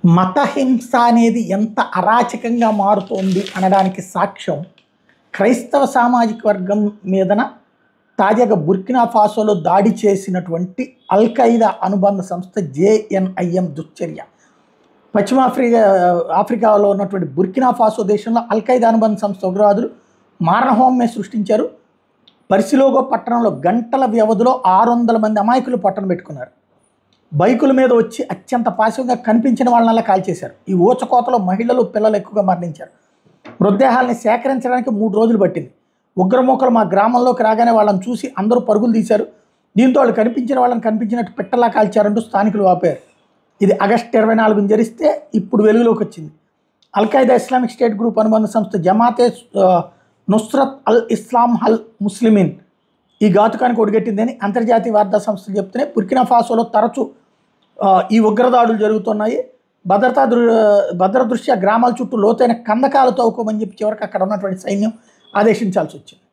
మతహింస అనేది ఎంత అరాచకంగా మారుతోంది అనడానికి సాక్ష్యం క్రైస్తవ సామాజిక వర్గం మీదన తాజాగా బుర్కినా ఫాసోలో దాడి చేసినటువంటి అల్ ఖైదా అనుబంధ సంస్థ జేఎన్ఐఎం దుశ్చర్య పశ్చిమ ఆఫ్రికా ఆఫ్రికాలో ఉన్నటువంటి బుర్కినా ఫాసో దేశంలో అల్ ఖైదా అనుబంధ సంస్థ ఉగ్రవాదులు మారణహోమే సృష్టించారు పరిసిలోగో పట్టణంలో గంటల వ్యవధిలో ఆరు వందల మంది అమాయకులు పట్టణ పెట్టుకున్నారు బైకుల మీద వచ్చి అత్యంత పాశవంగా కనిపించిన వాళ్ళనల్లా కాల్చేశారు ఈ ఊచకోతలో మహిళలు పిల్లలు ఎక్కువగా మరణించారు మృతదేహాలని సేకరించడానికి మూడు రోజులు పట్టింది ఉగ్రమూకలు మా గ్రామంలోకి రాగానే వాళ్ళని చూసి అందరూ పరుగులు తీశారు దీంతో వాళ్ళు కనిపించిన వాళ్ళని కనిపించినట్టు పెట్టలా కాల్చారంటూ స్థానికులు వాపారు ఇది ఆగస్టు ఇరవై నాలుగున జరిస్తే ఇప్పుడు వెలుగులోకి వచ్చింది అల్ఖైదా ఇస్లామిక్ స్టేట్ గ్రూప్ అనుబంధ సంస్థ జమాతే ఆ, నుస్రత్ అల్ ఇస్లాం హల్ ముస్లిమిన్ ఈ ఘాతుకానికి ఒడిగట్టిందని అంతర్జాతీయ వార్తా సంస్థలు చెప్తున్నాయి బుర్కినా ఫాసోలో తరచూ ఆ, ఈ ఉగ్రదాడులు జరుగుతున్నాయి భద్రతా దృ భద్ర దృష్ట్యా గ్రామాల చుట్టూ లోతైన కందకాలు తవ్వుకోమని చెప్పి చివరికి అక్కడ ఉన్నటువంటి సైన్యం ఆదేశించాల్సి వచ్చింది